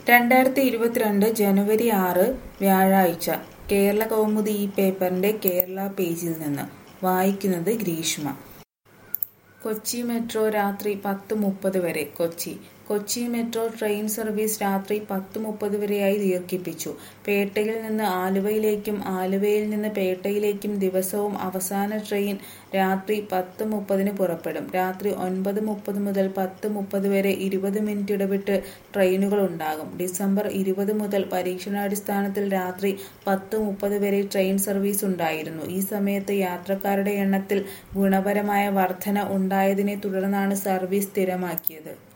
രണ്ടായിരത്തി ഇരുപത്തിരണ്ട് ജനുവരി ആറ് വ്യാഴാഴ്ച കേരള കൗമുദി ഈ പേപ്പറിന്റെ കേരള പേജിൽ നിന്ന് വായിക്കുന്നത് ഗ്രീഷ്മ കൊച്ചി മെട്രോ രാത്രി പത്ത് മുപ്പത് വരെ Kochi Kochi metro train service രാത്രി പത്ത് മുപ്പത് വരെയായി ദീർഘിപ്പിച്ചു പേട്ടയിൽ നിന്ന് ആലുവയിലേക്കും ആലുവയിൽ നിന്ന് പേട്ടയിലേക്കും ദിവസവും അവസാന ട്രെയിൻ രാത്രി പത്ത് മുപ്പതിന് പുറപ്പെടും രാത്രി ഒൻപത് മുപ്പത് മുതൽ പത്ത് മുപ്പത് വരെ ഇരുപത് മിനിറ്റ് ഇടവിട്ട് ട്രെയിനുകൾ ഉണ്ടാകും ഡിസംബർ ഇരുപത് മുതൽ പരീക്ഷണാടിസ്ഥാനത്തിൽ രാത്രി പത്ത് മുപ്പത് വരെ ട്രെയിൻ സർവീസ് ഉണ്ടായിരുന്നു ഈ സമയത്ത് യാത്രക്കാരുടെ എണ്ണത്തിൽ ഗുണപരമായ വർധന ഉണ്ടായതിനെ തുടർന്നാണ് സർവീസ് സ്ഥിരമാക്കിയത്